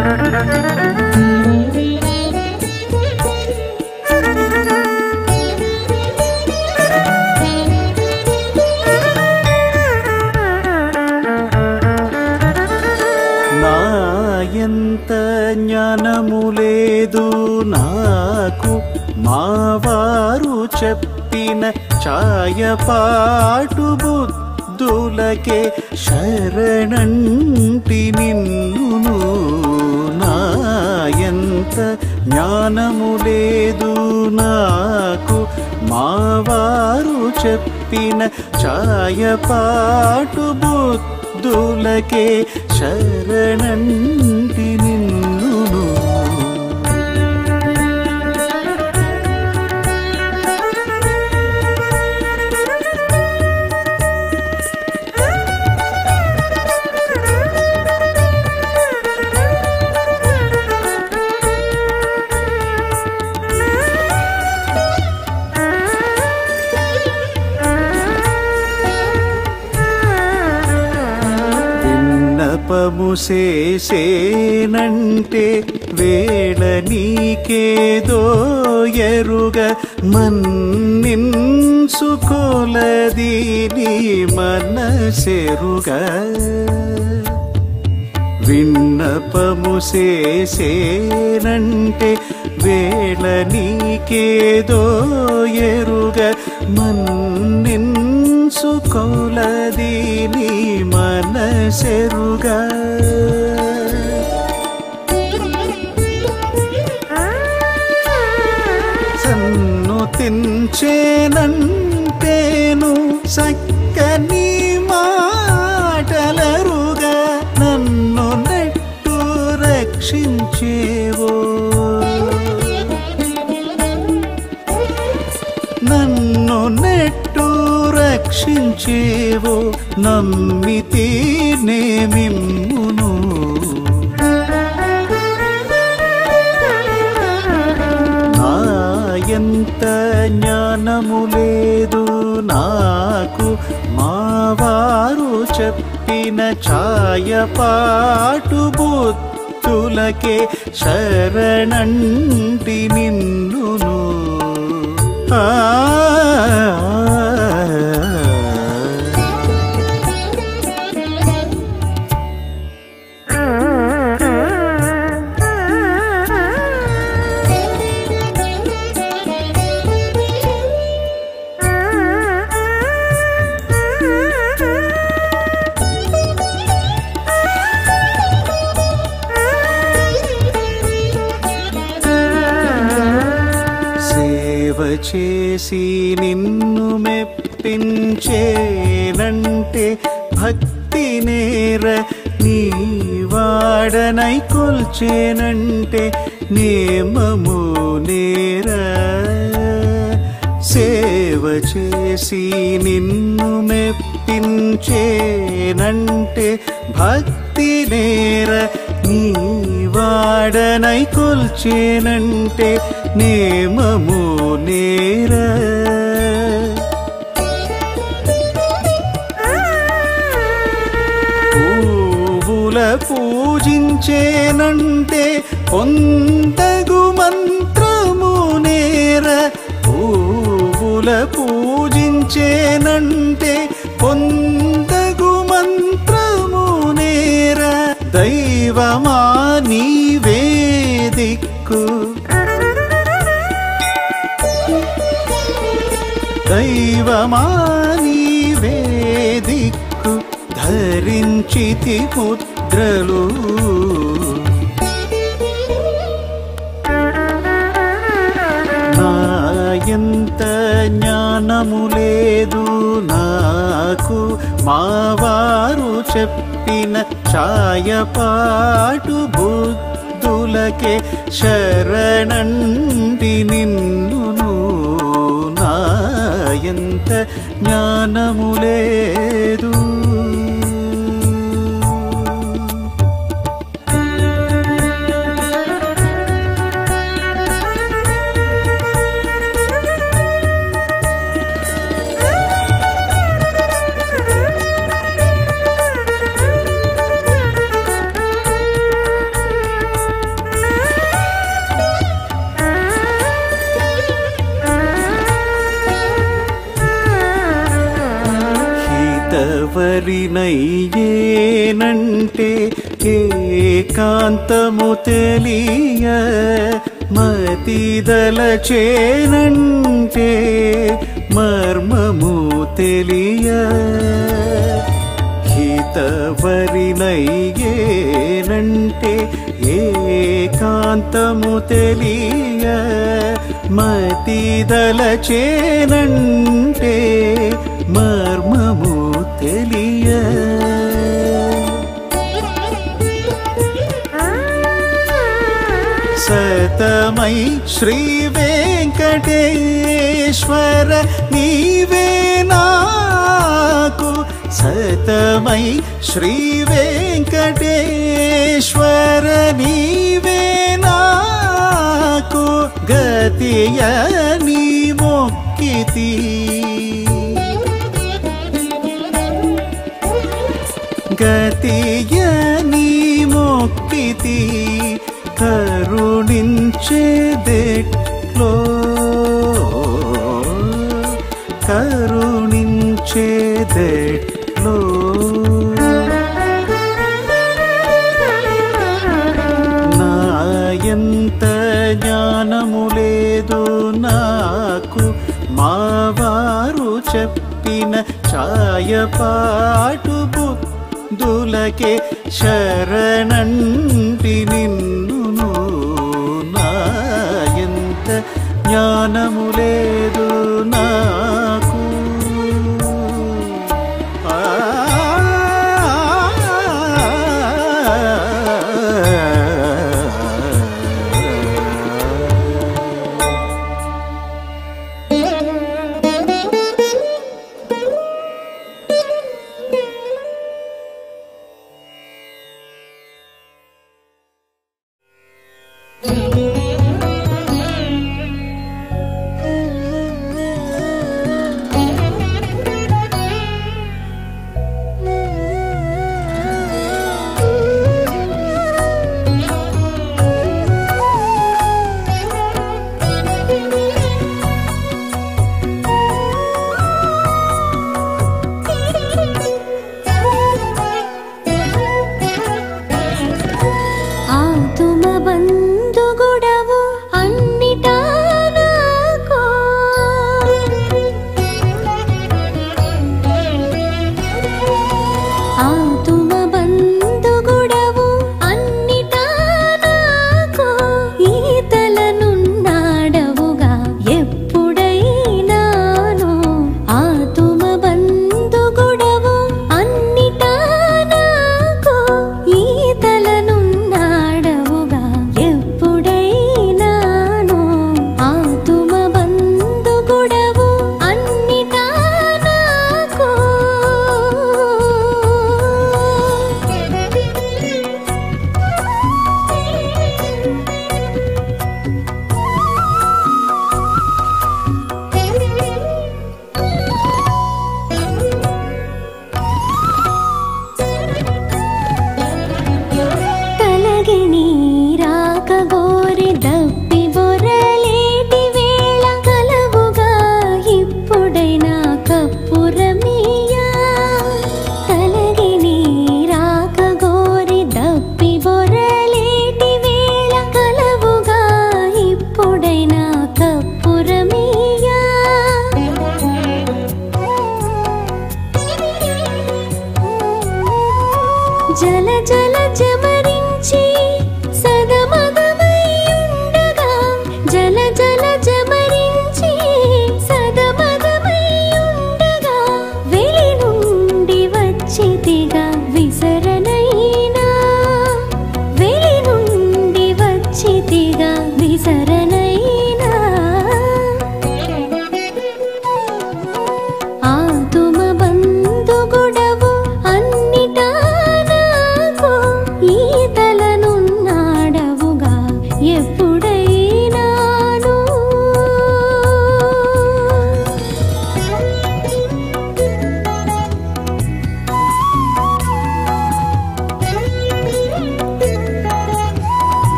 నా ఎంత జ్ఞానము లేదు నాకు మావారు చెప్పిన ఛాయపాటు బుద్ధులకే శరణంటి నిన్ను నా ఎంత జ్ఞానము లేదు నాకు మావారు చెప్పిన ఛాయపాటు బుద్ధులకే శరణంటి నిన్ను విన్నపము చేసేనంటే వేళ నీకేదో ఎరుగ మన్నిన్సుకోలది నీ మనసెరుగ విన్నపము చేసేనంటే వేళ నీకేదో ఎరుగ మన్నిన్సుకోలది నీ మనసెరుగా సన్ను తించేనంటేను సక్కని మాటలరుగా నన్ను నెట్టు రక్షించేవో నన్ను నెట్టు రక్షించేవో నమ్మితే నేమిమ్మును నా ఎంత జ్ఞానము లేదు నాకు మావారు చెప్పిన ఛాయపాటు బుద్ధులకే శరణంటి నిన్నును ఆ సేవ చేసి నిన్ను మెప్పించేనంటే భక్తి నేర నీ వాడనై కొల్చేనంటే నేమము నేర సేవ చేసి నిన్ను మెప్పించేనంటే భక్తి నేర నీ వాడనై కొల్చేనంటే నేమము నేర పూవుల పూజించేనంటే పొందగు మంత్రము నేర పూవుల పూజించేనంటే పొందగు మంత్రము నేర దైవమా నీవే దిక్కు దైవమా నీవే దిక్కు ధరించితి ముద్రలు నా ఎంత జ్ఞానము లేదు నాకు మావారు చెప్పిన ఛాయపాటు బుద్ధులకే శరణండి నిన్నును నా ఎంత జ్ఞానము లేదు సతవరినయ్యేనంటే ఏకాంతము తెలియ మతిదలచేనంటే మర్మము తెలియ హితవరినయ్యేనంటే ఏకాంతము తెలియ మతిదలచేనంటే మర్మము తెలియ సతమై శ్రీ వెంకటేశ్వర నీవే నాకు సతమై శ్రీ వెంకటేశ్వర నీవే నాకు గతియ నీ మొక్కితి గతియ నీ మొక్కితి కరుణించేదెట్లో కరుణించేదెట్లో నాయంత జ్ఞానము లేదు నాకు మావారు చెప్పిన ఛాయపాటు బుద్ధులకే శరణంటి నిన్నును నాయంత జ్ఞానము లేదు నాకు ఆతుమ బంధుగుడవు అన్నిటా నాకు ఆతుమ బంధుగుడవు అన్నిటా నాకు ఈతలనున్నాడవుగా ఎప్పుడైనాను ఆతుమ బంధుగుడవు అన్నిటా నాకు ఈతలనున్నాడవుగా ఎప్పుడైనాను ఆతుమ బంధుగుడవు అన్నిటా నాకు తలగి నీరాక గోరి దప్పి బొరలేటి వేళ కలవుగా ఇప్పుడైనా కప్పురమీయా తలగి నీరాక గోరి దప్పి బొరలేటి వేళ కలవుగా ఇప్పుడైనా కప్పురమీయా జల జల జమరించి సదమదమయ్యుండగా జల జల జమరించి సదమదమయ్యుండగా వెలి నుండి వచ్చితిగా విసరనైనా వెలి నుండి వచ్చితిగా విసరనైనా ఆతుమ బంధుగుడవు అన్నిటా నాకు ఈతలనున్నాడవుగా ఎప్పుడైనాను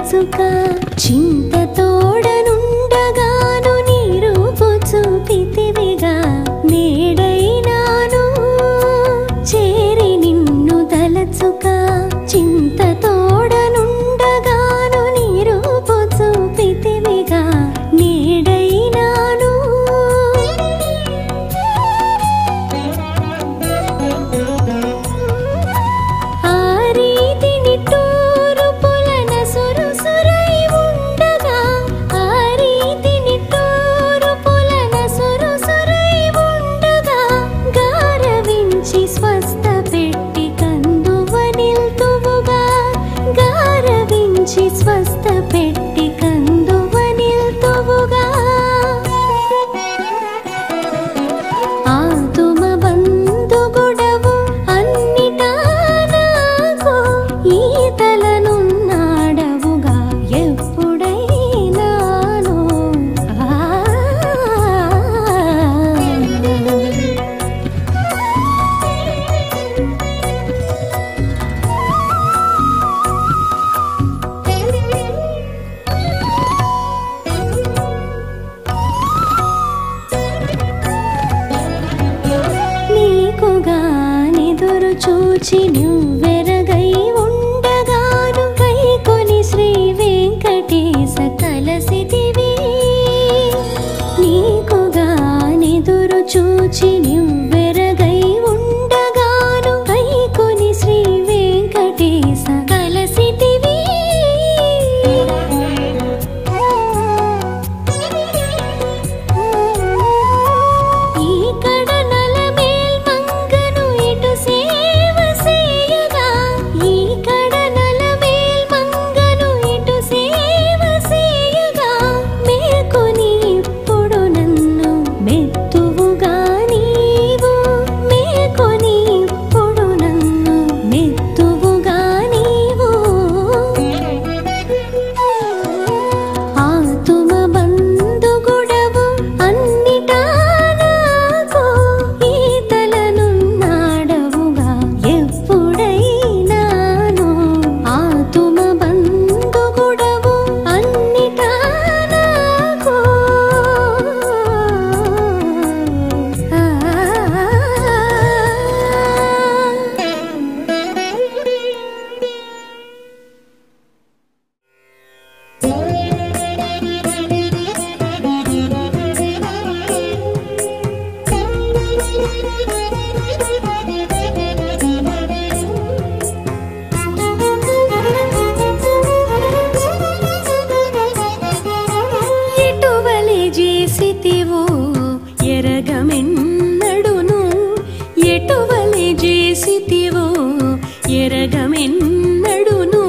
తలచుక చింత తోడనుండగాను నీ రూపు చూపితివిగా నేడైనాను చేరి నిన్ను తలచుక చింత తోడనుండగాను నీ రూపు చూపితివిగా నేడైనాను ఆ రీతి నిట్టూరు పులన సురుసురై ఉండగా ఆ రీతి నిట్టూరు పులన సురుసురై ఉండగా గారవించి స్వస్థ పెట్టి కందువ నిల్తువుగా గారవించి స్వస్థ పెట్టి కందువ నిల్తువుగా ఆతుమ బంధుగుడవు అన్నిటా నాకు ఈతలనున్నాడవుగా ఎప్పుడైనాను ఆ నీకుగానెదురు చూచి నువ్వెరగై ఉండగాను కైకొని శ్రీ వెంకటేశ కలసితివి నీకుగానెదురు చూచి నువ్వెరగై ఉండగాను కైకొని శ్రీ వెంకటేశ కలసితివి ఈ కడనల మేల్మంగను ఇటు సేవ సేయగా ఈ కడనల మేల్మంగను ఇటు సేవ సేయగా మేల్కొని ఇప్పుడు నన్ను మెత్తువుగా నీవు మేల్కొని ఇప్పుడు నన్ను మెత్తువుగా నీవు ఆతుమ బంధుగుడవు అన్నిటా నాకు ఈతలనున్నాడవుగా ఎప్పుడైనాను ఆతుమ బంధుగుడవు అన్నిటా నాకు ఎటువలి చేసితివో ఎరగమెన్నడును ఎటువలి చేసితివో ఎరగమెన్నడును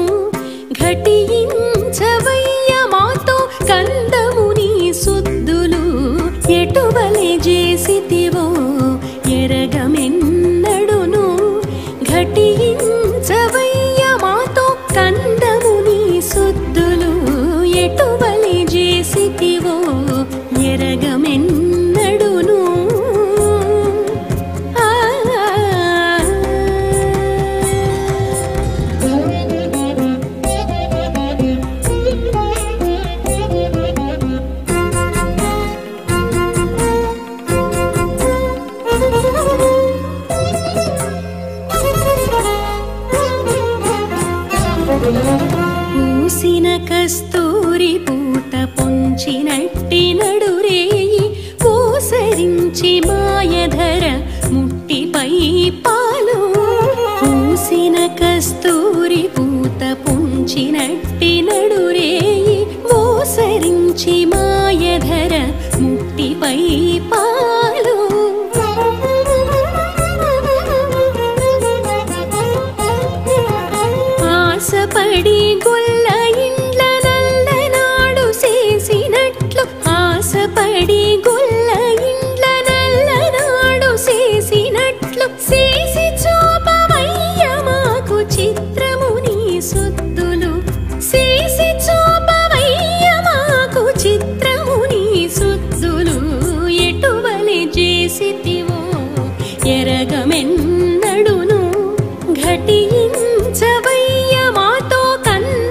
ఘటించవయ్య మాతో కందము నీ సుద్దులు ఎటువలి చేసితివో ఎరగమెన్నడును ఘటించవయ్య మాతో కందము నీ సుద్దులు ఎటువలి చేసితివో ఎరగమెన్నడును ఆ పూసిన కస్తూరి పూత పొంచినట్టి నడురేయి పూసరించి మాయధర ముట్టిపై పాలు పూసిన కస్తూరి పూత పొంచినట్టి నడురేయి పూసరించి మాయధర ముట్టిపై పాలు ఆశపడి గొల్ల ఇండ్ల నల్లనాడు చేసినట్లు ఆశపడి గొల్ల ఇండ్ల నల్లనాడు చేసినట్లు చేసి చూపవయ్య మాకు చిత్రము నీ సొత్తులు చేసి చూపవయ్య మాకు చిత్రము నీ సొత్తులు ఎటువలి చేసితివో ఎరగమెన్నడును ఘటించవయ్య మాతో కన్న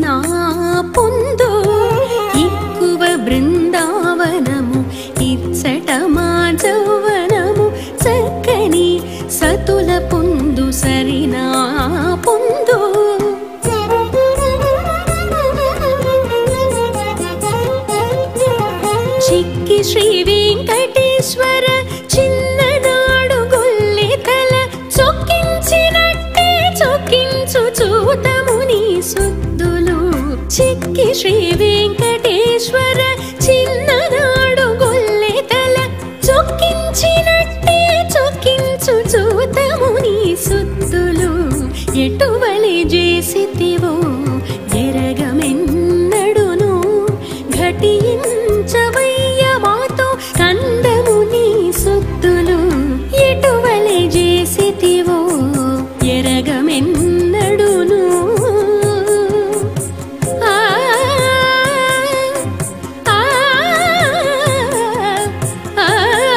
నా పొందు ఎక్కువ బృందావనము ఇచ్చట మా జౌవనము చక్కని సతుల పొందు సరినా పొందు చిక్కి శ్రీ వెంకటేశ్వర చిన్ననాడు గొల్లె తల చొక్కించినట్టే చొక్కించు చూతముని సుద్దులు చిక్కి శ్రీ వెంకటేశ్వర చిన్ననాడు గొల్లె తల చొక్కించినట్టే చొక్కించు చూతముని సుద్దులు ఎటువలి చేసితివో ఎరగమెన్నడును ఘటించవయ్య మాతో కందము నీ సొత్తులు ఎటువలె చేసితివో ఎరగమెన్నడును ఆ ఆ ఆ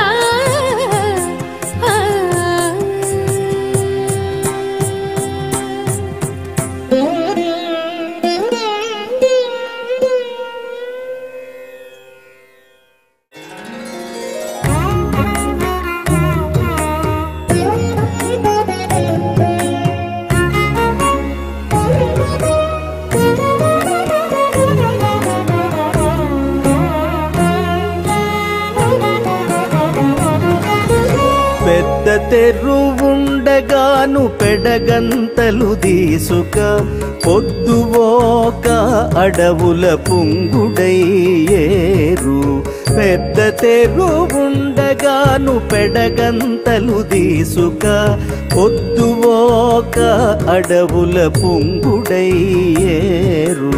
పెద్ద తెరువుండగాను పెడగంతలు దీసుక పొద్దువోక అడవుల పుంగుడయ్యేరు పెద్ద తెరువుండగాను పెడగంతలు దీసుక పొద్దువోక అడవుల పుంగుడయ్యేరు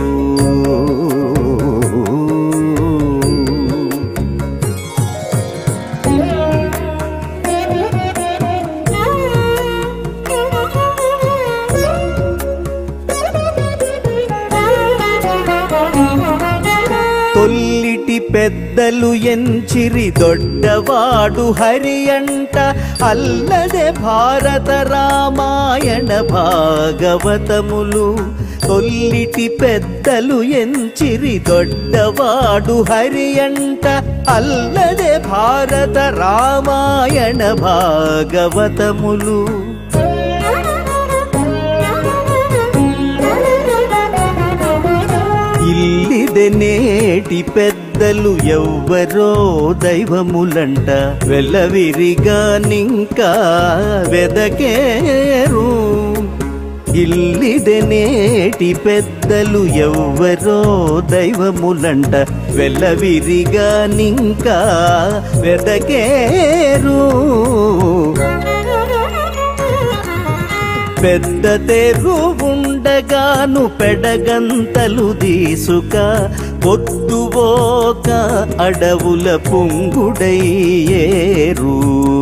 తొల్లిటి పెద్దలు ఎంచిరి దొడ్డవాడు హరి అంట అల్లదే భారత రామాయణ భాగవతములు తొల్లిటి పెద్దలు ఎంచిరి దొడ్డవాడు హరి అంట అల్లదే భారత రామాయణ భాగవతములు ఇల్లిదె నేటి పెద్దలు ఎవ్వరో దైవములంట వెల్లవిరిగా నింకా వెదకేరు ఇల్లిదె నేటి పెద్దలు ఎవ్వరో దైవములంట వెల్లవిరిగా నింకా వెదకేరు పెద్ద తెరు ఉండగాను పెడగంతలు దీసుక పొద్దువోక అడవుల పుంగుడయ్యేరు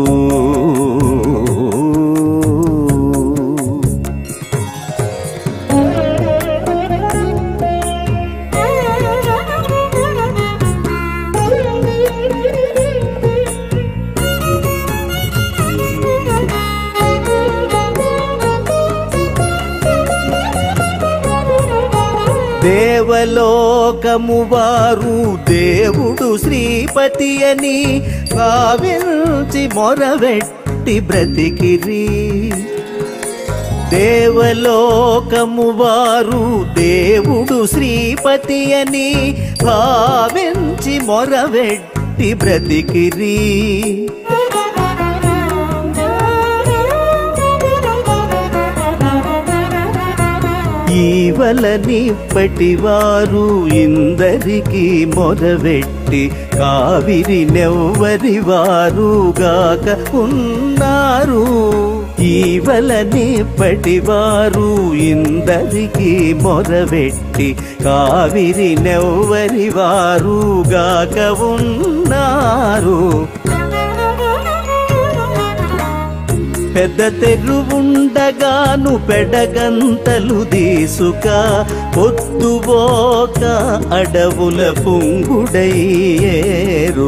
దేవలోకము వారు దేవుడు శ్రీపతి అని కావించి మొరవెట్టి బ్రతికిరి దేవలోకము వారు దేవుడు శ్రీపతి అని భావించి మొరవెట్టి బ్రతికిరి ఈవలనిప్పటి వారు ఇందరికి మొరవెట్టి కావిరి నెవ్వరి వారుగాక ఉన్నారు ఈవలనిప్పటి వారు ఇందరికి మొరవెట్టి కావిరి నెవ్వరి వారుగాక ఉన్నారు పెద్ద తెరువుండగాను పెడగంతలు దీసుక పొద్దుబోక అడవుల పుంగుడయ్యేరు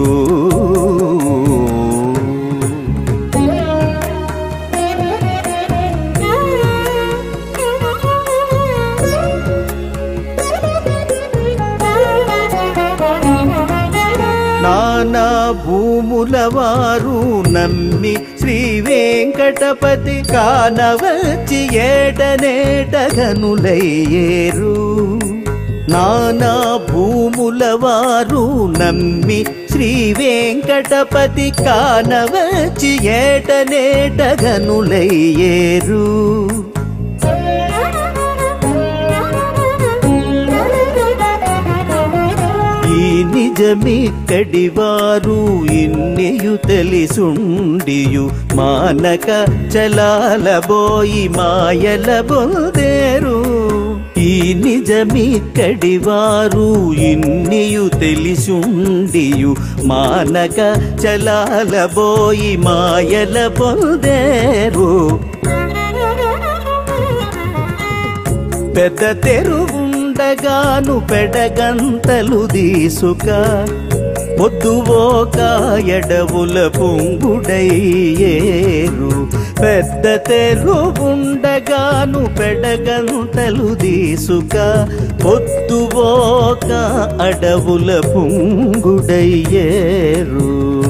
భూముల వారు నమ్మి శ్రీ వెంకటపతి కానవచ్చి ఏటనేటగనులయ్యేరు నానా భూముల వారు నమ్మి శ్రీ వెంకటపతి కానవచ్చి ఏటనేటగనులయ్యేరు ఈ నిజమిక్కడి వారు ఇన్నియు తెలిసుండియు మానక చలాలబోయి మాయల బొందేరు ఈ నిజమిక్కడి వారు ఇన్నియు తెలిసుండియు మానక చలాలబోయి మాయల పొందేరు పెద్ద తెరువుండగాను పెడగంతలు దీసుక పొద్దువోక ఎడవుల పొంగుడయ్యేరు పెద్ద తెరువుండగాను పెడగంతలు దీసుక పొద్దువోక అడవుల పొంగుడయ్యేరు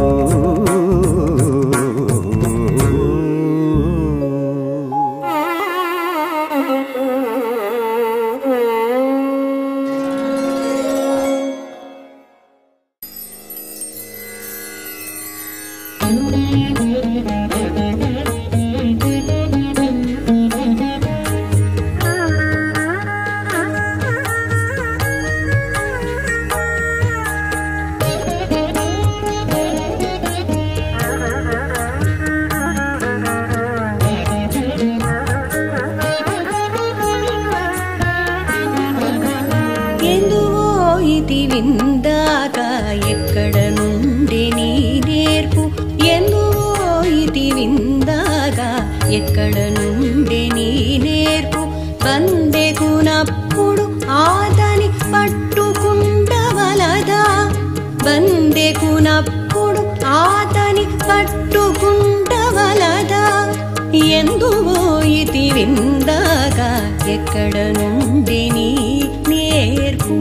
ఎందువో ఇది విందాక ఎక్కడ నుండి నీ నేర్పు ఎందువో ఇది విందాక ఎక్కడ నుండి నీ నేర్పు బందెకునప్పుడు ఆదని పట్టుకుండవలదా బందెకునప్పుడు ఆదని పట్టుకుండవలదా ఎందువో ఇది విందాక ఎక్కడ నుండి నీ నేర్పు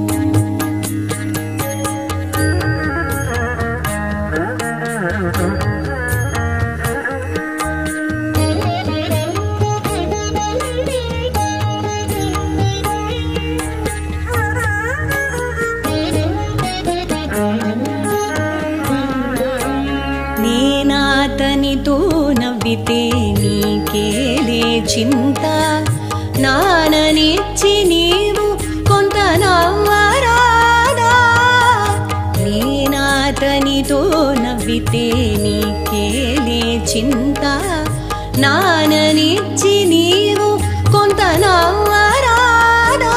నేనాతనితో నవ్వితే నీకేలే చింత నాననిచ్చి నీవు కొంత నవ్వరాదా నేనాతనితో నవ్వితే నీకేలే చింత నాననిచ్చి నీవు కొంత నవ్వరాదా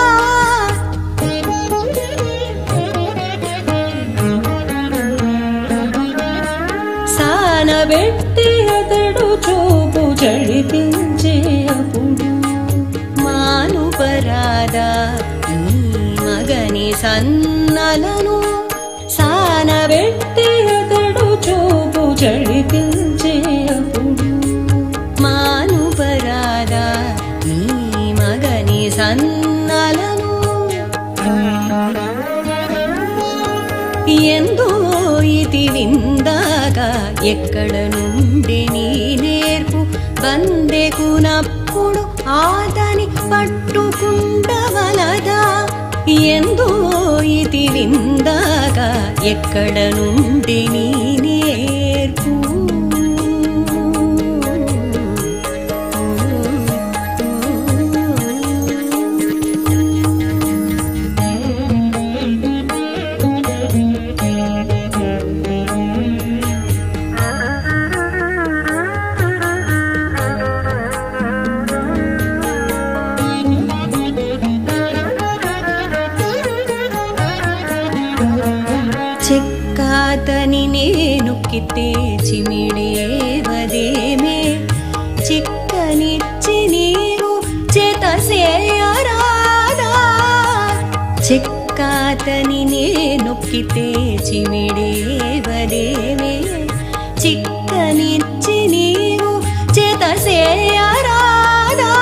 సానబెట్టి అతడు చూపు జడిపించే అప్పుడు మాను పరాదా నీ మగని సన్నలను సానబెట్టి అతడు చూపు జడిపించే అప్పుడు మాను పరాదా నీ మగని సన్నలను ఎందో ఇది విందాక ఎక్కడ నుండి నీ నేర్పు బందెకునప్పుడు ఆదని పట్టుకుండవలదా ఎందో ఇది విందాక ఎక్కడ నుండి నీ నేర్పు చిక్కాతని నేనుక్కితే చిమిడేవదేమే చిక్కనిచ్చి నీవు చేతసేయరాదా చిక్కాతని నేనుక్కితే చిమిడేవదేమే చిక్కనిచ్చి నీవు చేతసేయరాదా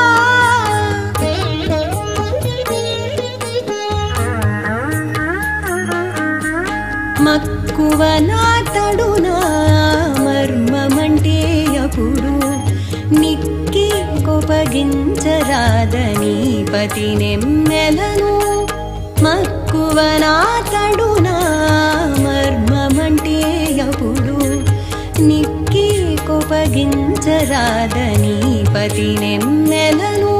మక్కువ నాతడునా మర్మమంటే అప్పుడు నిక్కి కొపగించరాదని పతి నెమ్మెలను మక్కువ నాతడునా మర్మమంటే అప్పుడు నిక్కి కొపగించరాదని పతి నెమ్మెలను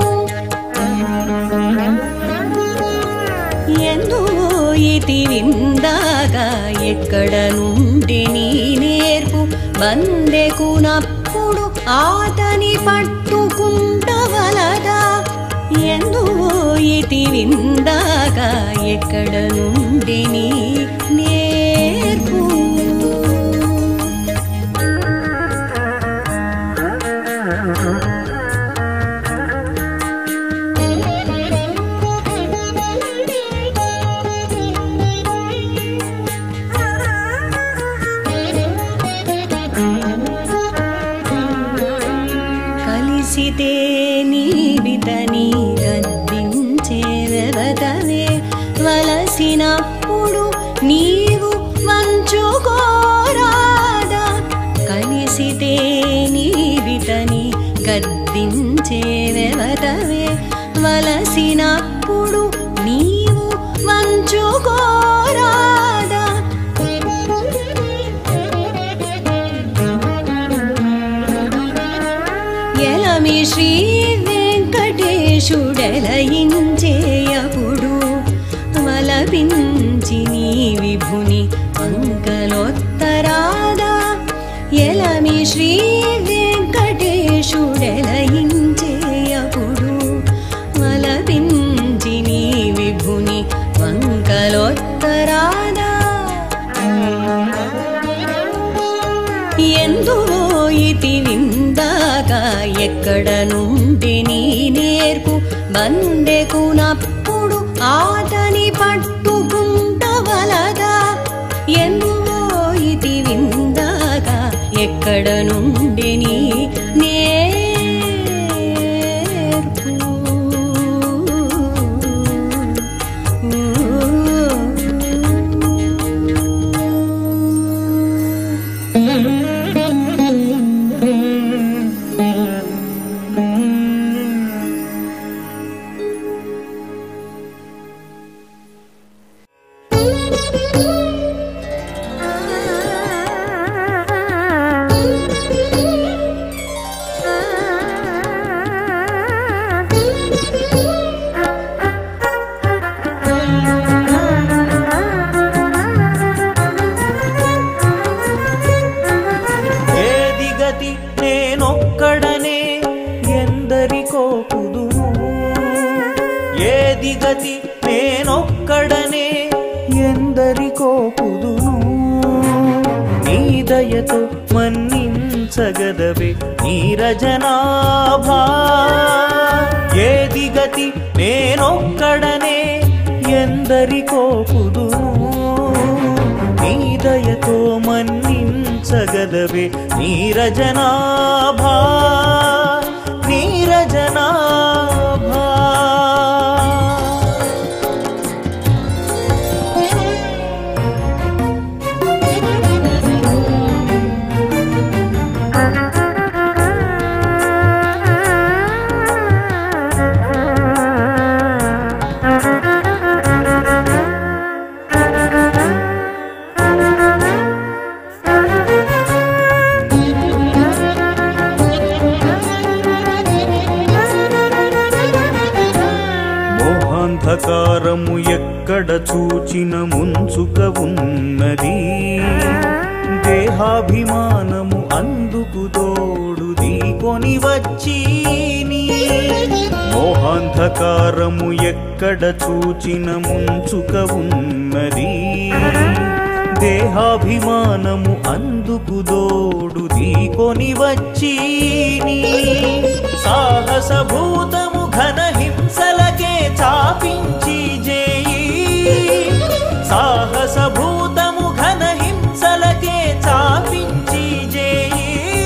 ఎందు ఇతి విందాగా ఎక్కడ నుండి నీ నేర్పు బందెకునప్పుడు ఆతని పట్టుకుంటవలదా ఎందు ఇతి విందాగా ఎక్కడ నుండి నీ నేర్పు కలిసితే నీవితని గద్దించే వెవతవే వలసినప్పుడు నీవు వంచుకోరాదా కలిసితే నీవితని గద్దించే వెవతవే వలసినప్పుడు నీవు వంచుకోరాదా ఎలమి శ్రీ వెంకటేశుడెలయించేయపుడు వలపించి నీ విభుని అంకలొత్తరాదా ఎలమి శ్రీ వెంకటేశుడెలయించేయపుడు వలపించి నీ విభుని వంకలొత్తరాదా ఎందువో ఇతి విందాగా ఎక్కడ నుండి నీ నేర్పు బందెకునప్పుడు ఆతని పట్టుకుంటవలదా ఎందువో ఇతి విందాగా ఎక్కడ నుండి నీ నేర్పు ఏది గతి నేనొక్కడనే ఎందరికో కుదును ఏది గతి నేనొక్కడనే ఎందరికో కుదును నీ దయతో మన్నించగదవే నీరజనాభా ఏది గతి నేనొక్కడనే ఎందరికో కుదును నీ దయతో మన్నించగదవే నీరజనాభా నీరజనాభా మోహాంధకారము ఎక్కడ చూచిన ముంచుక ఉన్నది దేహాభిమానము అందుకు తోడు దీకొని వచ్చి నీ మోహాంధకారము ఎక్కడ చూచిన ముంచుక ఉన్నది దేహాభిమానము అందుకు దోడు దీకొని వచ్చి నీ సాహసభూతము ఘన హింసలకే చాపించి జేయి సాహసభూతము ఘన హింసలకే చాపించి జేయి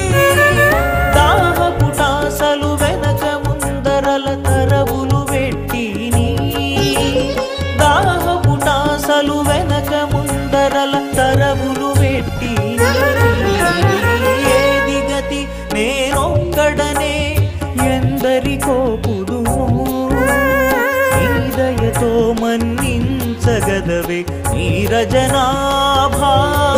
దాహపుటాసలు వెనక ముందరల తరవులు వెట్టిని దాహపుటాసలు వెనక ముందరల తరవులు మన్నించగదవే నీరజనాభా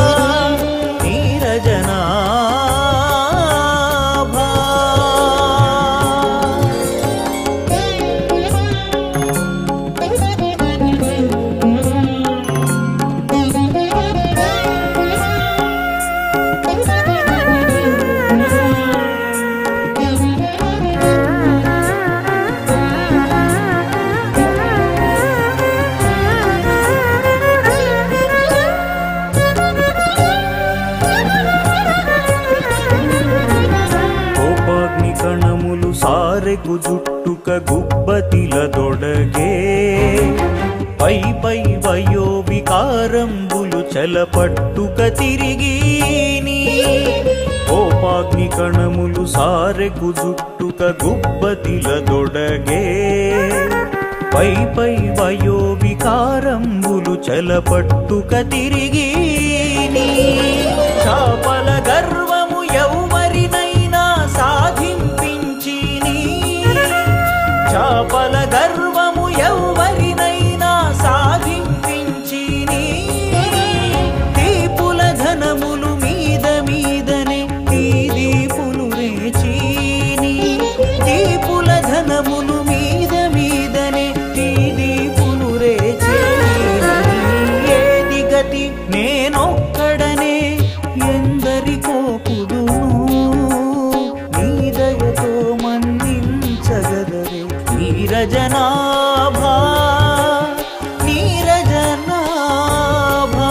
నీరజనాభా కోపాగ్ని కణములు సారెకు జుట్టుక గుబ్బతిల దొడగే పై పై వయో వికారంబులు చలపట్టుక తిరిగి కోపాగ్ని కణములు సారెకు జుట్టుక గుబ్బతిల దొడగే పై పై వయో వికారంబులు చలపట్టుక తిరిగి చాపల గర్వము ఎవరినైనా సాధింపించి చాపల గర్వము ఎవరినైనా సాధింపించి దీపుల ధనములు మీద మీదనే ఈ దీపులు రేచీని దీపుల ధనములు మీద మీదనే ఈ దీపులు రేచీని ఏది గతి నేనొక్కడనే ఎందరికో కుదును నీ దయతో మన్నించగదవే నీరజనాభా నీరజనాభా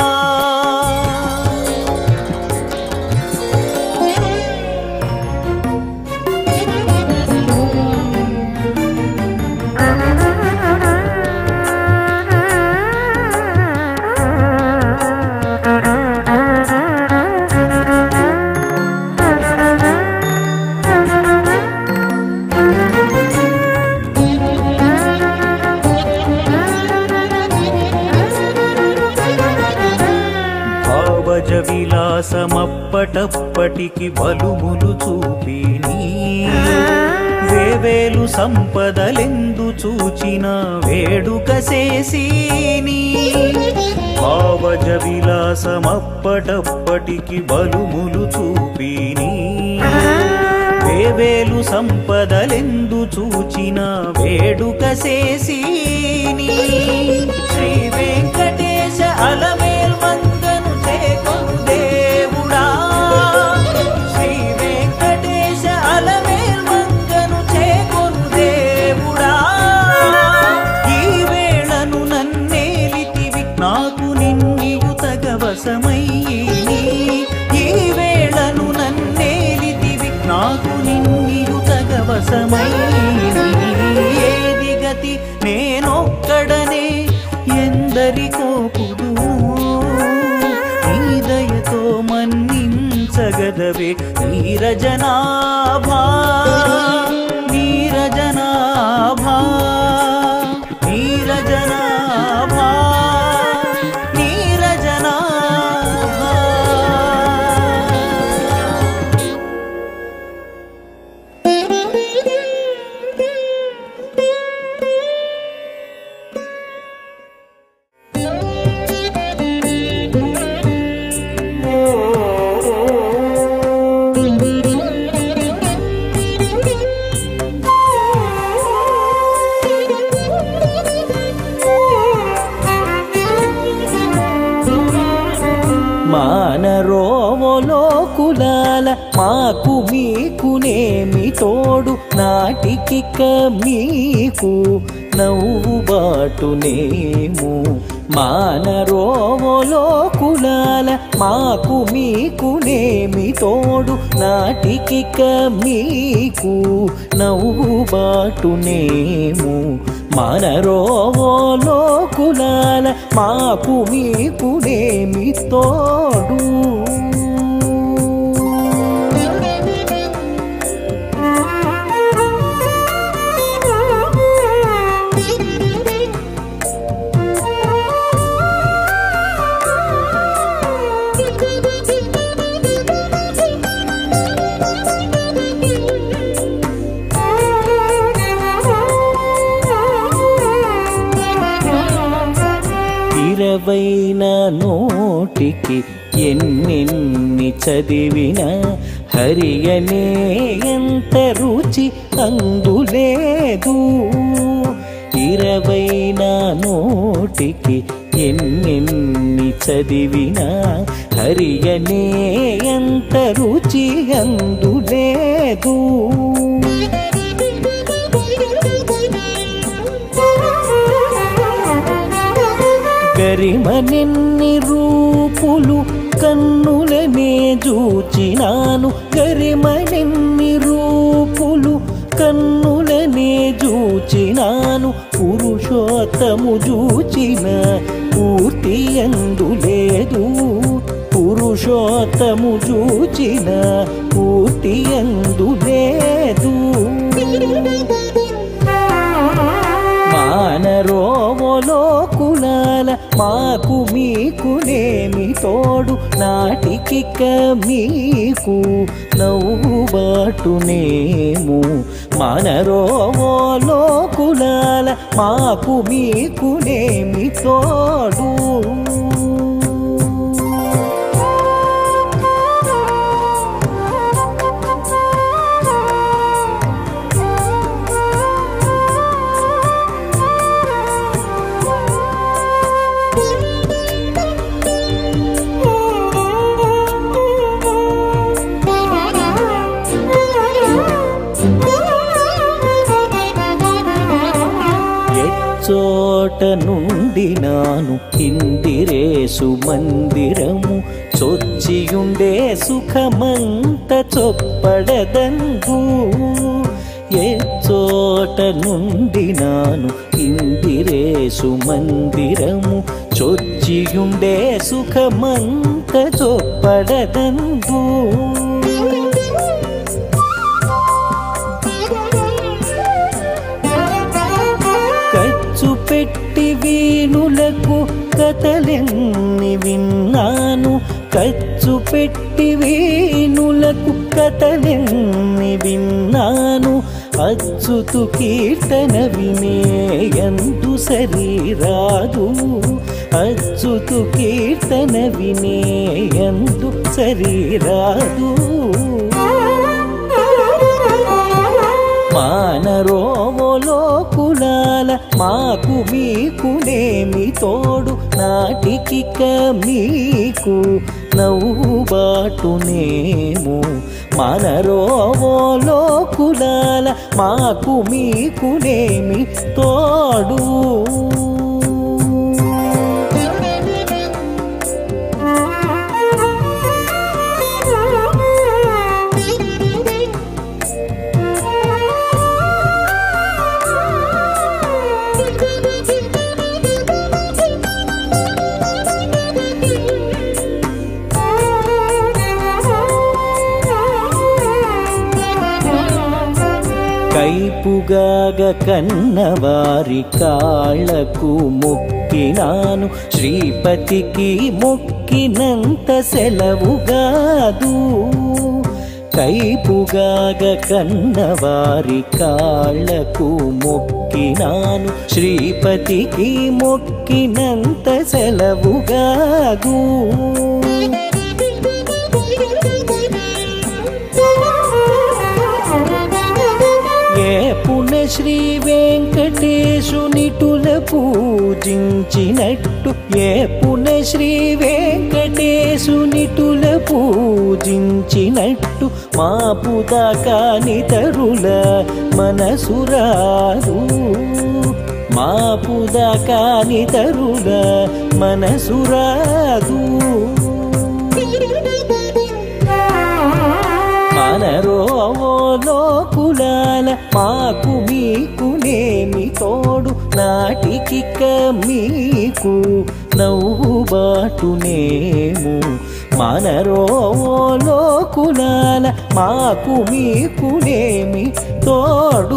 భావజ విలాసమప్పటప్పటికి బలుములు చూపిని వేవేలు సంపదలెందు చూచిన వేడుక చేసిని భావజ విలాసమప్పటప్పటికి బలుములు చూపిని వేవేలు సంపదలెందు చూచిన వేడుక చేసిని శ్రీ వెంకటేశ అలమేల్ మంగను చేకొను దేవుడా శ్రీ వెంకటేశ అలమేల్ మంగను చేకొను దేవుడా ఈ వేళను నన్నేలితివి నాకు నిన్నివు తగవసమయ్యి ఈ వేళను నన్నేలితివి నాకు నిన్నివు తగవసమయ్యి ఏది గతి నేనొక్కడనే ఎందరికో పుదును నీ దయతో మన్నించగదవే నీరజనాభా నీరజనాభా నీరజనాభా నీరజనాభా మానరోవలో కులాల మాకు మీకునేమి తోడు నాటికిక మీకు నవ్వు బాటునేము మానరోవలో కులాల మాకు మీకునేమి తోడు నాటికిక మీకు నవ్వు బాటునేము మనరోవలో కులాల మాకు మీకునేమి తోడు ఇరవైన నోటికి ఎన్నెన్ని చదివినా హరియనే ఎంత రుచి అందులేదు ఇరవైన నోటికి ఎన్నెన్ని చదివినా హరియనే ఎంత రుచి అందులేదు గరిమనెన్ని రూపులు కన్నులనే చూచినాను గరిమనెన్ని రూపులు కన్నులనే చూచినాను పురుషోత్తము చూచిన పూర్తి అందులేదు పురుషోత్తము చూచిన పూర్తి అందులేదు మానరోవలో కులాల మాకు మీకునేమి తోడు నాటికిక మీకు నవ్వుబాటునేము మానరోవలో కులాల మాకు మీకునేమి తోడు ఎచ్చోట నుండి నాను ఇందిరేసు మందిరము చొచ్చియుండే సుఖమంత చొప్పడదంగు ఎచ్చోట నుండి నాను ఇందిరేసు మందిరము చొచ్చియుండే సుఖమంత చొప్పడదంగు ఖర్చు పెట్టి వీణులకు కథలెన్ని విన్నాను ఖర్చు పెట్టి వీణులకు కథలెన్ని విన్నాను అచ్చుతు కీర్తన వినేయందు సరిరాదు అచ్చుతు కీర్తన వినేయందు సరిరాదు మానరోవలో కులాల మాకు మీకునేమి తోడు నాటికిక మీకు నవ్వుబాటునేము మనరోవలో కులాల మాకు మీకునేమి తోడు కైపుగాగ కన్నవారి కాళ్లకు మొక్కినాను శ్రీపతికి మొక్కినంత సెలవుగాదు కైపుగాగ కన్నవారి కాళ్లకు మొక్కినాను శ్రీపతికి మొక్కినంత సెలవుగాదు ఏ పుణ్య శ్రీ వెంకటేశునిటుల పూజించినట్టు ఏ పుణ్య శ్రీ వెంకటేశునిటుల పూజించినట్టు మా పుదాకాని తరుల మనసురాదు మా పుదాకాని తరుల మనసురాదు మనరోలో కులాల మాకు మీకునేమి తోడు నాటికిక మీకు నవ్వుబాటునేము మనరోలో కులాల మాకు మీకునేమి తోడు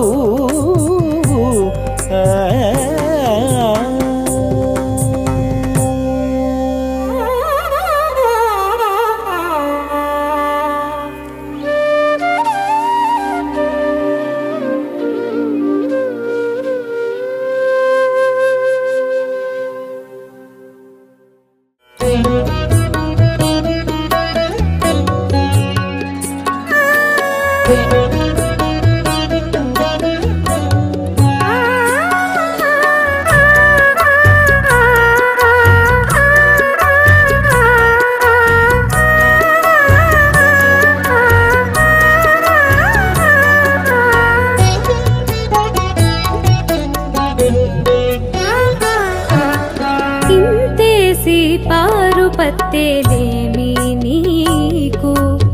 పత్తేలేమి నీకు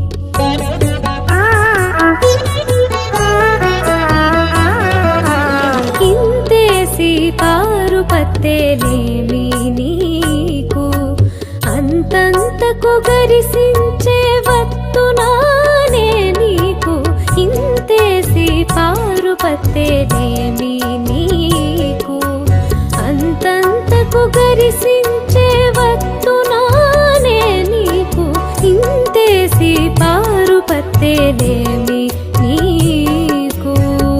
ఇంతేసి పారు పత్తేలేమి నీకు అంతంతకు గరిసించే వత్తునానే నీకు ఇంతేసి పారు పత్తేలేమి నీకు అంతంతకు గరిసించే వత్తునానే నీకు ఇంతేసి పారు పత్తేలేమి నీకు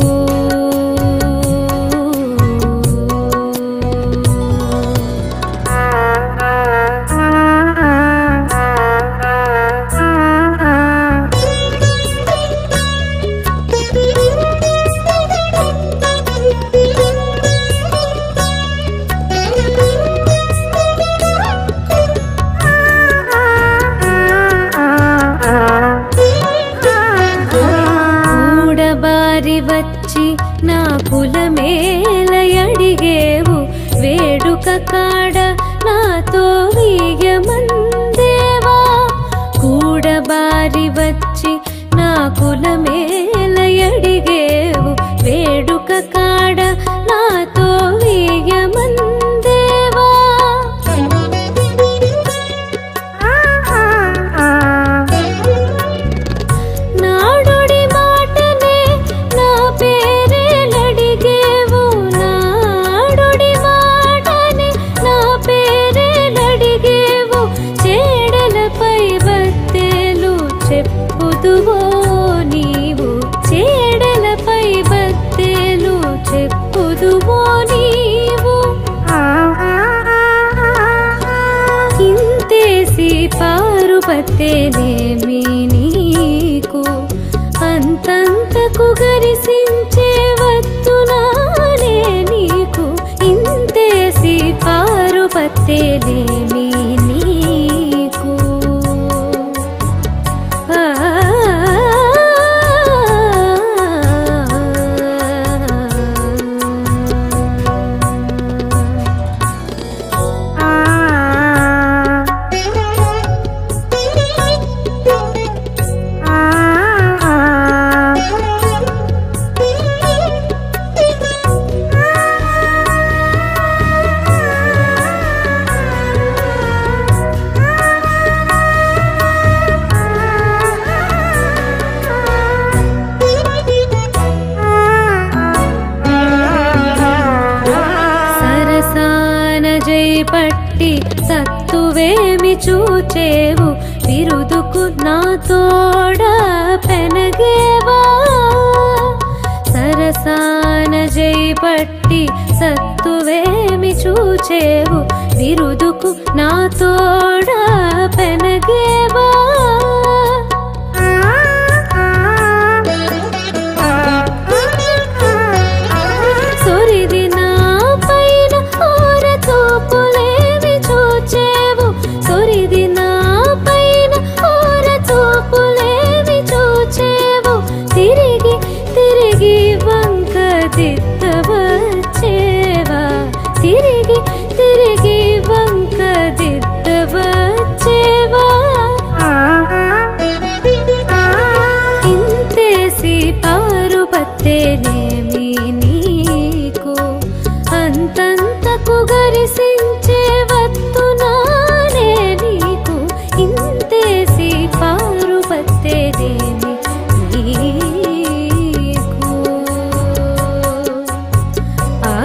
కూడబారి వచ్చి నా కులమేలయడిగేవు వేడుక కాడ నాతో వీయమందేవా కూడబారి వచ్చి నా కులమేలయడిగేవు వేడుక కాడ నాతో వీయమందేవా నాడుడి మాటనే నా పేరేలడిగేవు నాడుడి మాటనే నా పేరేలడిగేవు చేడలపై బత్తేలు చెప్పుదువో నీవు చేడలపై బత్తేలు చెప్పుదువో నీవు ఇంతేసి పారు పత్తేలేమి నీకు అంతంతకు గరిసించే వత్తునానే నీకు ఇంతేసి పారు పత్తేలేమి నీకు ఆ సరసాన జై పట్టి సత్తువేమి చూచేవు విరుదుకు నా తోడ పెనగేవా సరసాన జై పట్టి సత్తువేమి చూచేవు విరుదుకు నా తోడ పెనగేవా సొరిది నా పైన ఓర చూపులేవి చూచేవు సొరిది నా పైన ఓర చూపులేవి చూచేవు తిరిగి తిరిగి వంక దిద్దవచ్చేవా తిరిగి తిరిగి వంక దిద్దవచ్చేవా ఇంతేసి పారు పత్తేనేమి నీకు అంతంతకు గరిసించే వత్తునానే నీకు ఇంతేసి పారు పత్తేనేమి నీకు ఆ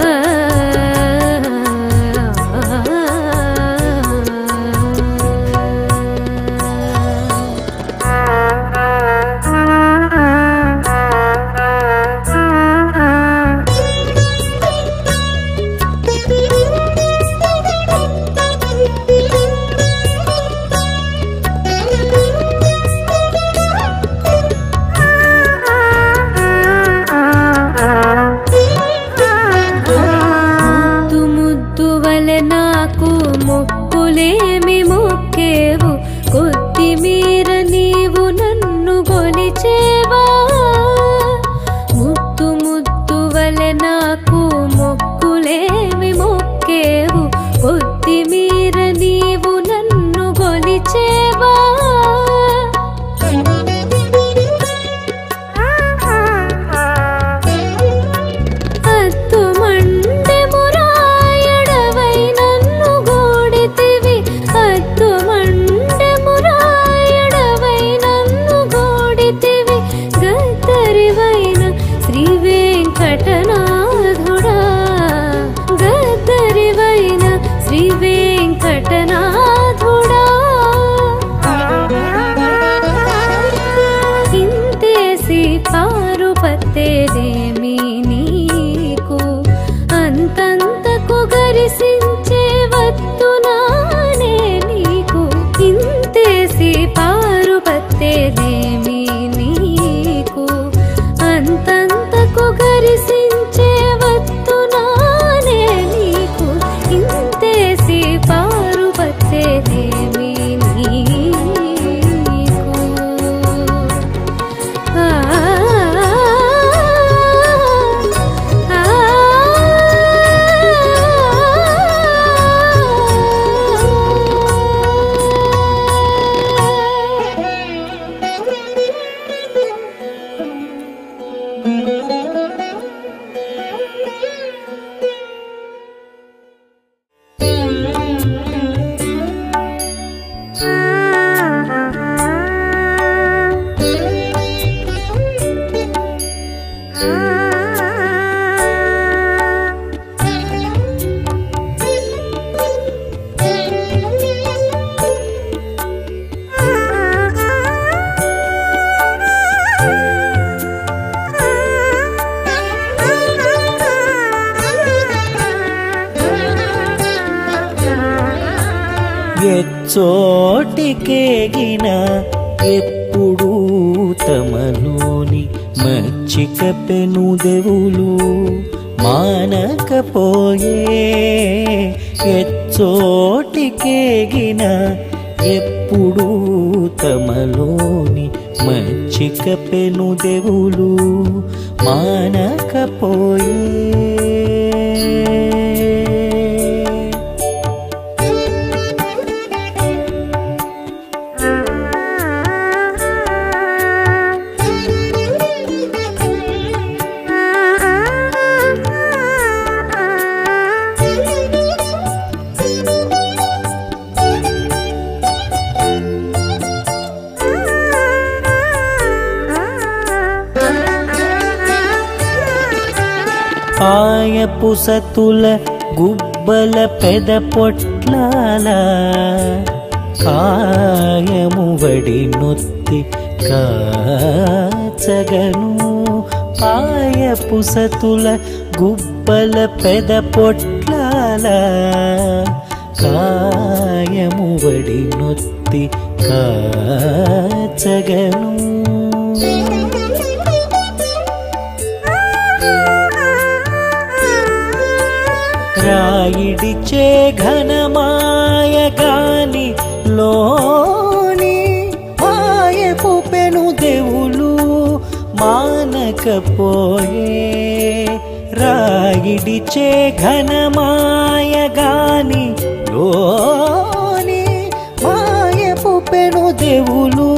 ముద్దు ముద్దు వలె నాకు మొక్కులేమి మొక్కేవు కొద్దిమీర నీవు నన్ను గొలిచేవా ముద్దు ముద్దు వలె నాకు మొక్కులేమి మొక్కేవు కొద్దిమీర నీవు నన్ను ఎచ్చోటికేగిన ఎప్పుడు తమలోని మచ్చిక పెనుదెవులు మానకపోయే ఎచ్చోటికేగిన ఎప్పుడు తమలోని మచ్చిక పెనుదెవులు మానకపోయే ఆయపు సతుల గుబ్బల పెద పొట్లాల కాయము వడి నొత్తి కాచగను ఆయపు సతుల గుబ్బల పెద పొట్లాల కాయము వడి నొత్తి కాచగను రాయిడిచే ఘనమాయ గాని లోని మాయపు పెను దేవులు మానకపోయే రాయిడిచే ఘనమాయ గాని లోని మాయపు పెను దేవులు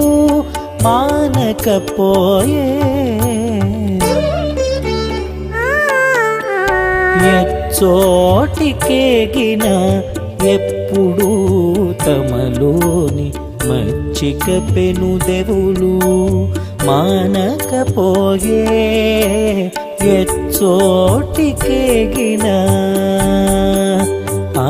మానకపోయే ఎచ్చోటికేగిన ఎప్పుడు తమలోని మచ్చిక పెనుదెవులు మానకపోయే ఎచ్చోటికేగిన ఆ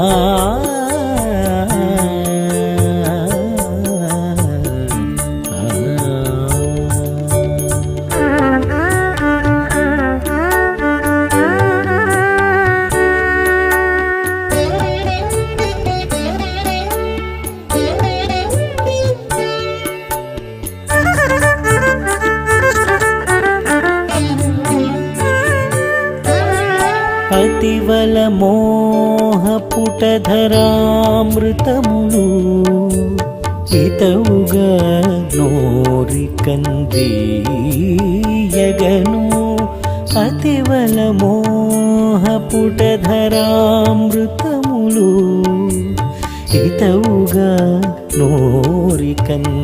అతివల మోహ పుటధరామృతములు ఇతవుగా నోరి కందీయగను అతివల మోహ పుటధరామృతములు ఇతవుగా నోరి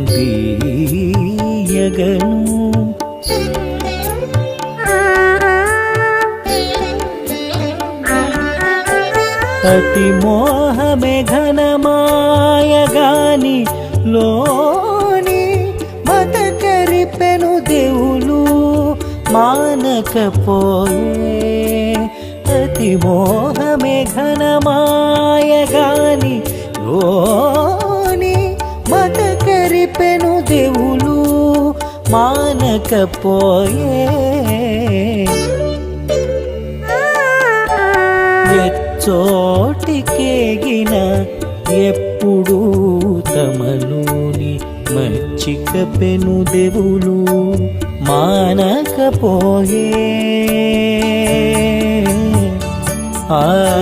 కందీయగను అతి మోహమే ఘనమాయ గాని లోని మత కరిపెను దేవులు మానకపోయే అతి మోహమే ఘనమాయ గాని లోని మత కరిపెను దేవులు మానకపోయే ఎచ్చోటికేగిన ఎప్పుడు తమలోని మచ్చిక పెను దేవులు మానకపోయే ఆ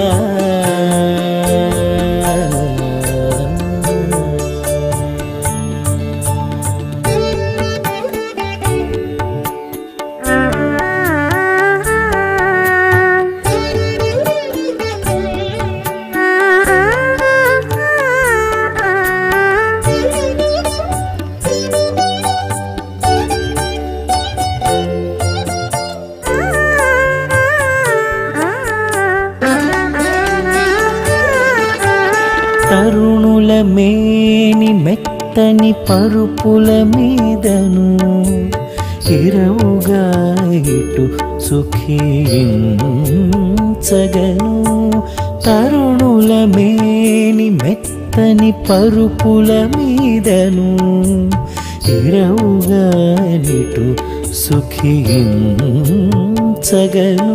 తరుణుల మేని మెత్తని పరుపుల మీదను ఇరవుగా ఇటు సుఖించగను తరుణుల మేని మెత్తని పరుపుల మీదను ఇరవుగా ఇటు సుఖించగను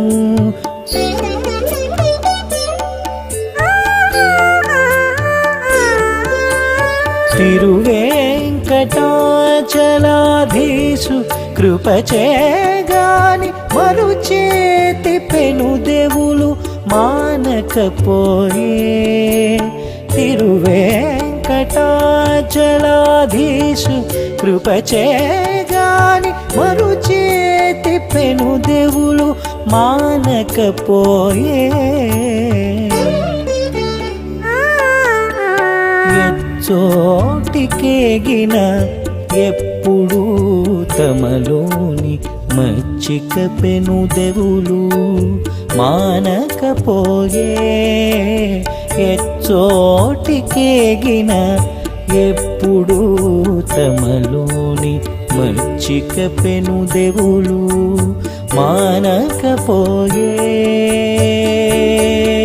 తిరువేంకటాచలాధీసు కృపచేగాని మరుచేతి పెను దేవులు మానకపోయే తిరువేంకటాచలాధీసు కృపచేగాని మరుచేతి పెను దేవులు మానకపోయే ఎచ్చోటికేగిన ఎప్పుడు తమలోని మచ్చిక పెను దేవులు మానకపోయే ఎచ్చోటికేగిన ఎప్పుడు తమలోని మచ్చిక పెను దేవులు మానకపోయే